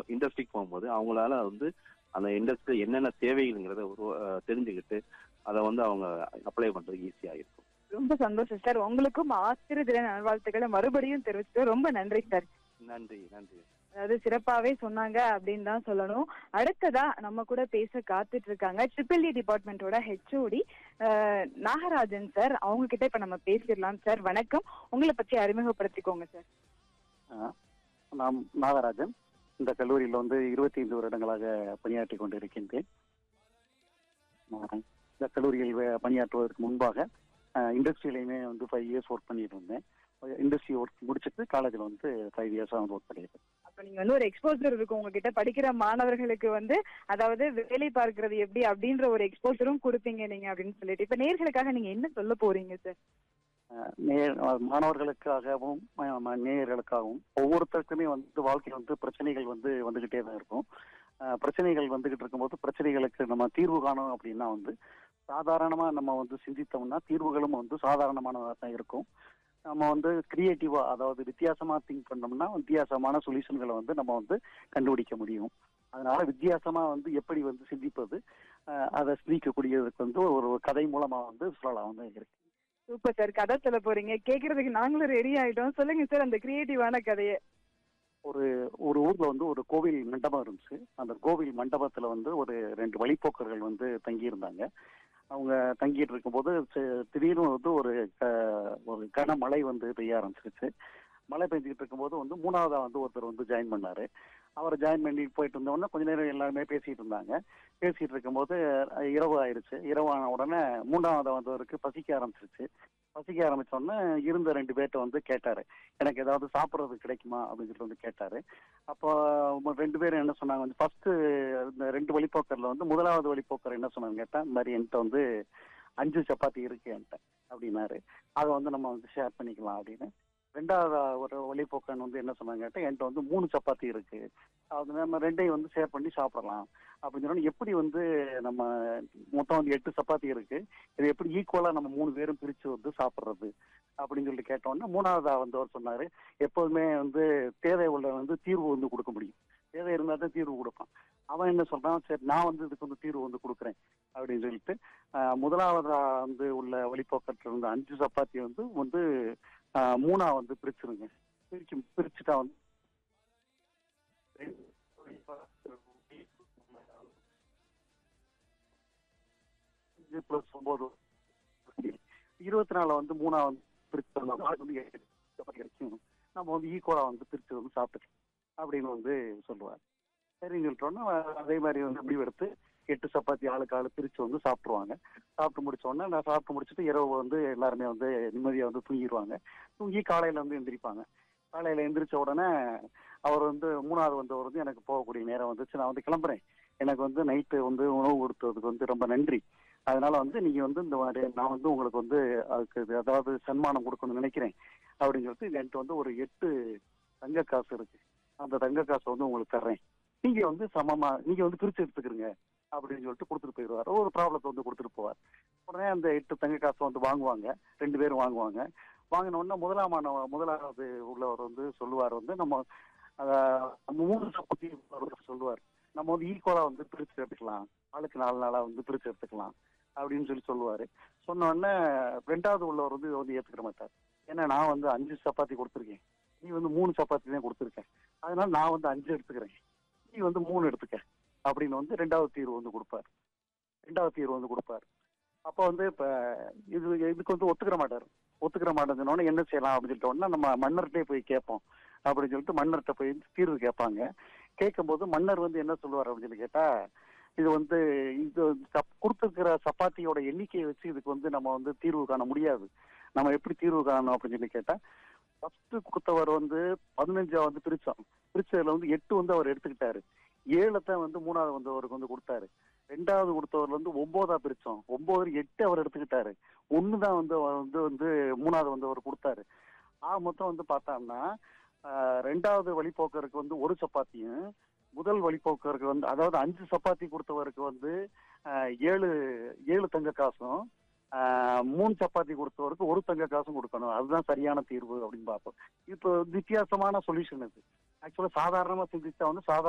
இண்டஸ்ட்ரிக்கு போகும்போது அவங்களால வந்து அந்த இண்டஸ்ட்ரி என்னென்ன தேவைங்கிறத உருவ- அஹ் தெரிஞ்சுக்கிட்டு அதை வந்து அவங்க அப்ளை பண்றது ஈஸியா இருக்கும் ரொம்ப சந்தோஷம் சார் உங்களுக்கும் ஆசிரியர் தின நல்வாழ்த்துக்களை மறுபடியும் தெரிவிச்சுட்டு ரொம்ப நன்றி சார் நன்றி நன்றி அதாவது சிறப்பாவே சொன்னாங்க அப்படின்னு தான் சொல்லணும் அடுத்ததா நம்ம கூட பேச காத்துட்டு இருக்காங்க ட்ரிபிள் இ டிபார்ட்மெண்டோட ஹெச்ஓடி நாகராஜன் சார் அவங்க கிட்ட இப்ப நம்ம பேசிடலாம் சார் வணக்கம் உங்களை பத்தி அறிமுகப்படுத்திக்கோங்க சார் ஆஹ் நான் நாகராஜன் இந்த கல்லூரியில் வந்து இருபத்தி ஐந்து வருடங்களாக பணியாற்றி கொண்டிருக்கின்றேன் நான் இந்த கல்லூரியில் வே- பணியாற்றுவதற்கு முன்பாக இண்டஸ்ட்ரியிலையுமே வந்து ஃபைவ் இயர்ஸ் ஒர்க் பண்ணிட்டு இருந்தேன் இண்டஸ்ட்ரி ஒர்க் முடிச்சிட்டு காலேஜில் வந்து ஃபைவ் இயர்ஸாக வந்து ஒர்க் பண்ணியிருக்கேன் அப்ப நீங்க வந்து ஒரு எக்ஸ்போசர் இருக்கும் உங்ககிட்ட படிக்கிற மாணவர்களுக்கு வந்து அதாவது வேலை பார்க்கிறது எப்படி அப்படின்ற ஒரு எக்ஸ்போசரும் கொடுப்பீங்க நீங்க அப்படின்னு சொல்லிட்டு இப்ப நேர்களுக்காக நீங்க என்ன சொல்ல போறீங்க சார் ஆஹ் நேர் ஆஹ் மாணவர்களுக்காகவும் ஆஹ் ம- நேயர்களுக்காகவும் ஒவ்வொருத்தருக்குமே வந்து வாழ்க்கையில் வந்து பிரச்சனைகள் வந்து வந்துகிட்டே தான் இருக்கும் ஆஹ் பிரச்சனைகள் வந்துகிட்டு இருக்கும்போது பிரச்சனைகளுக்கு நம்ம தீர்வு காணணும் அப்படின்னா வந்து சாதாரணமா நம்ம வந்து சிந்தித்தோம்னா தீர்வுகளும் வந்து சாதாரணமானதாக தான் இருக்கும் நம்ம வந்து கிரியேட்டிவா அதாவது வித்தியாசமா திங்க் பண்ணோம்னா வித்தியாசமான சொல்யூஷன்களை வந்து நம்ம வந்து கண்டுபிடிக்க முடியும் அதனால வித்தியாசமா வந்து எப்படி வந்து சிந்திப்பது ஆஹ் அதை சிந்திக்கக்கூடியதுக்கு வந்து ஒரு கதை மூலமா வந்து சொல்லலாம் வந்து இருக்கு சூப்பர் சார் கதை சொல்ல போறீங்க கேக்குறதுக்கு நாங்களும் ரெடி ஆயிட்டோம் சொல்லுங்க சார் அந்த கிரியேட்டிவான கதையை ஒரு ஒரு ஊர்ல வந்து ஒரு கோவில் மண்டபம் இருந்துச்சு அந்த கோவில் மண்டபத்துல வந்து ஒரு ரெண்டு வழிப்போக்கர்கள் வந்து தங்கி இருந்தாங்க அவங்க தங்கிட்டு இருக்கும்போது தி- திடீர்னு வந்து ஒரு க- ஒரு கனமழை வந்து பெய்ய ஆரம்பிச்சிருச்சு மழை பெஞ்சிக்கிட்டு இருக்கும்போது வந்து மூணாவதா வந்து ஒருத்தர் வந்து ஜாயின் பண்ணாரு அவர் ஜாயின் பண்ணி போயிட்டு இருந்தவொடனே கொஞ்ச நேரம் எல்லாருமே பேசிட்டு இருந்தாங்க பேசிட்டு இருக்கும்போது அஹ், இரவு ஆயிருச்சு இரவான உடனே மூணாவதா வந்தவருக்கு பசிக்க ஆரம்பிச்சிருச்சு பசிக்க ஆரம்பிச்ச உடனே இருந்த ரெண்டு பேர்ட்ட வந்து கேட்டாரு எனக்கு ஏதாவது சாப்பிட்றது கிடைக்குமா அப்படின்னு சொல்லிட்டு வந்து கேட்டாரு அப்போ ம- ரெண்டு பேரும் என்ன சொன்னாங்க வந்து ஃபர்ஸ்ட் இந்த ரெண்டு வழிப்போக்கர்ல வந்து முதலாவது வழிப்போக்கர் என்ன சொன்னாங்க கேட்டா இந்த மாதிரி என்கிட்ட வந்து அஞ்சு சப்பாத்தி இருக்கு என்கிட்ட அப்படின்னாரு அதை வந்து நம்ம வந்து ஷேர் பண்ணிக்கலாம் அப்படின்னு ரெண்டாவது ஒரு வழிப்போக்கன் வந்து என்ன சொன்னாங்க கேட்டா என்கிட்ட வந்து மூணு சப்பாத்தி இருக்கு அது நம்ம ரெண்டையும் வந்து ஷேர் பண்ணி சாப்பிடலாம் அப்படின்னு சொன்னா எப்படி வந்து நம்ம மொத்தம் வந்து எட்டு சப்பாத்தி இருக்கு இது எப்படி ஈக்குவலா நம்ம மூணு பேரும் பிரிச்சு வந்து சாப்பிடுறது அப்படின்னு சொல்லிட்டு கேட்டோன்னே மூணாவதா வந்து அவர் சொன்னாரு எப்போதுமே வந்து தேவை உள்ள வந்து தீர்வு வந்து கொடுக்க முடியும் தேவை இருந்தா தான் தீர்வு கொடுப்பான் அவன் என்ன சொல்றான் சரி நான் வந்து இதுக்கு வந்து தீர்வு வந்து கொடுக்குறேன் அப்படின்னு சொல்லிட்டு ஆஹ், முதலாவதா வந்து உள்ள வழிபோக்கத்துல இருந்த அஞ்சு சப்பாத்தி வந்து வந்து ஆஹ், மூணா வந்து பிரிச்சிருங்க பிரிச்சு பிரிச்சுட்டா வந்து அஞ்சு பிளஸ் ஒன்பது இருபத்தி நாலு வந்து மூணா வந்து பிரிச்சு தந்தோம்னா நாளைக்கு வந்து எட்டு சப்பாத்தி கிடைக்கும் நம்ம வந்து ஈக்குவலா வந்து பிரிச்சு வந்து சாப்பிட்டுக்கலாம் அப்படின்னு வந்து சொல்லுவார் சரின்னு சொல்லிட்டோன்னா அதே மாதிரி வந்து முடிவு எடுத்து எட்டு சப்பாத்தி ஆளுக்கு ஆளு பிரிச்சு வந்து சாப்பிட்ருவாங்க சாப்பிட்டு முடிச்ச உடனே நான் சாப்பிட்டு முடிச்சுட்டு இரவு வந்து எல்லாருமே வந்து நிம்மதியா வந்து தூங்கிடுவாங்க தூங்கி காலையில வந்து எந்திரிப்பாங்க காலையில எந்திரிச்ச உடனே அவர் வந்து மூணாவது வந்தவர் வந்து எனக்கு போகக்கூடிய நேரம் வந்துச்சு நான் வந்து கிளம்புறேன் எனக்கு வந்து நைட்டு வந்து உணவு கொடுத்ததுக்கு வந்து ரொம்ப நன்றி அதனால வந்து நீங்க வந்து இந்த மாதிரி நான் வந்து உங்களுக்கு வந்து அதுக்கு இது அதாவது சன்மானம் கொடுக்கணும்னு நினைக்கிறேன் அப்படின்னு சொல்லிட்டு என்கிட்ட வந்து ஒரு எட்டு தங்க காசு இருக்கு அந்த தங்க காசை வந்து உங்களுக்கு தர்றேன் நீங்க வந்து சமமா நீங்க வந்து பிரிச்சு எடுத்துக்கிறீங்க அப்படின்னு சொல்லிட்டு கொடுத்துட்டு போயிடுவார் ஒரு ப்ராப்ளத்தை வந்து கொடுத்துட்டு போவார் உடனே அந்த எட்டு தங்க காசை வந்து வாங்குவாங்க ரெண்டு பேரும் வாங்குவாங்க வாங்கின உடனே முதலாமான முதலாவது உள்ளவர் வந்து சொல்லுவார் வந்து நம்ம ஆஹ், நம்ம மூணு சப்பத்தி சொல்லுவார் நம்ம வந்து ஈக்குவலா வந்து பிரிச்சு எடுத்துக்கலாம் ஆளுக்கு நாலு நாளா வந்து பிரிச்சு எடுத்துக்கலாம் அப்படின்னு சொல்லி சொல்லுவாரு சொன்ன உடனே ரெண்டாவது உள்ளவர் வந்து இதை வந்து ஏத்துக்கிற மாட்டார் ஏன்னா நான் வந்து அஞ்சு சப்பாத்தி கொடுத்துருக்கேன் நீ வந்து மூணு சப்பாத்தி தான் கொடுத்துருக்க அதனால நான் வந்து அஞ்சு எடுத்துக்கிறேன் நீ வந்து மூணு எடுத்துக்க அப்படின்னு வந்து ரெண்டாவது தீர்வு வந்து கொடுப்பார் ரெண்டாவது தீர்வு வந்து கொடுப்பார் அப்போ வந்து இப்ப இது இதுக்கு வந்து ஒத்துக்கிற மாட்டார் ஒத்துக்கிற மாட்டேன்னு என்ன செய்யலாம் அப்படின்னு சொல்லிட்டு உடனே நம்ம மன்னர்கிட்டே போய் கேட்போம் அப்படின்னு சொல்லிட்டு மன்னர்கிட்ட போய் தீர்வு கேட்பாங்க கேட்கும்போது மன்னர் வந்து என்ன சொல்லுவார் அப்படின்னு சொல்லி கேட்டா இது வந்து இது சப்- கொடுத்திருக்கிற சப்பாத்தியோட எண்ணிக்கையை வச்சு இதுக்கு வந்து நம்ம வந்து தீர்வு காண முடியாது நம்ம எப்படி தீர்வு காணணும் அப்படின்னு சொல்லி கேட்டா ஃபர்ஸ்ட் கொடுத்தவர் வந்து பதினஞ்சா வந்து பிரிச்சோம் பிரிச்சதுல வந்து எட்டு வந்து அவர் எடுத்துக்கிட்டாரு ஏழுத்தான் வந்து மூணாவது வந்தவருக்கு வந்து கொடுத்தாரு ரெண்டாவது கொடுத்தவர் வந்து ஒன்பதா பிரிச்சோம் ஒன்பது எட்டு அவர் எடுத்துக்கிட்டாரு ஒண்ணுதான் வந்து அவர் வந்து வந்து மூணாவது வந்து அவர் கொடுத்தாரு ஆ மொத்தம் வந்து பார்த்தோம்னா ஆஹ், ரெண்டாவது வழிபோக்கருக்கு வந்து ஒரு சப்பாத்தியும் முதல் வழிபோக்கருக்கு வந்து அதாவது அஞ்சு சப்பாத்தி கொடுத்தவருக்கு வந்து ஆஹ், ஏழு ஏழு தங்க காசும் ஆஹ், மூணு சப்பாத்தி கொடுத்தவருக்கு ஒரு தங்க காசும் கொடுக்கணும் அதுதான் சரியான தீர்வு அப்படின்னு பார்ப்போம் இப்போ வித்தியாசமான சொல்யூஷன் இது ஆக்சுவலா சாதாரணமா சிந்திச்சா வந்து சாதாரண